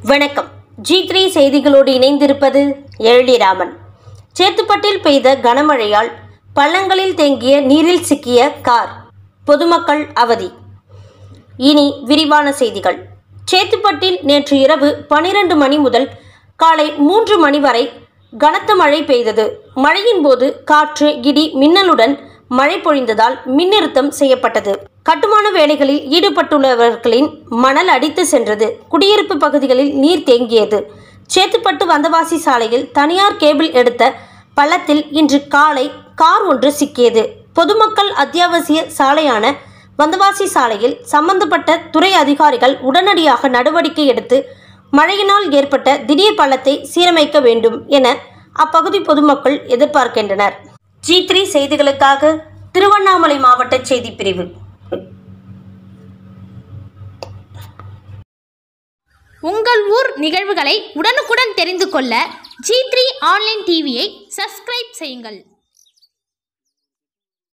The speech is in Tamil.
வணக்கம் ஜி த்ரீ செய்திகளோடு இணைந்திருப்பது எழிலிராமன் சேத்துப்பட்டில் பெய்த கனமழையால் பள்ளங்களில் தேங்கிய நீரில் சிக்கிய கார் பொதுமக்கள் அவதி இனி விரிவான செய்திகள் சேத்துப்பட்டில் நேற்று இரவு பனிரெண்டு மணி முதல் காலை மூன்று மணி வரை கனத்த மழை பெய்தது மழையின் போது காற்று இடி மின்னலுடன் மழை பொழிந்ததால் மின்னிறுத்தம் செய்யப்பட்டது கட்டுமான வேலைகளில் ஈடுபட்டுள்ளவர்களின் மணல் அடித்து சென்றது குடியிருப்பு பகுதிகளில் நீர் தேங்கியது சேத்துப்பட்டு வந்தவாசி சாலையில் தனியார் கேபிள் எடுத்த பள்ளத்தில் இன்று காலை கார் ஒன்று சிக்கியது பொதுமக்கள் அத்தியாவசிய சாலையான வந்தவாசி சாலையில் சம்பந்தப்பட்ட துறை அதிகாரிகள் உடனடியாக நடவடிக்கை எடுத்து மழையினால் ஏற்பட்ட திடீர் பள்ளத்தை சீரமைக்க வேண்டும் என அப்பகுதி பொதுமக்கள் எதிர்பார்க்கின்றனர் ஜி த்ரீ செய்திகளுக்காக திருவண்ணாமலை மாவட்ட செய்திப் பிரிவு உங்கள் ஊர் நிகழ்வுகளை உடனுக்குடன் தெரிந்து கொள்ள ஜி த்ரீ ஆன்லைன் டிவியை சப்ஸ்கிரைப் செய்யுங்கள்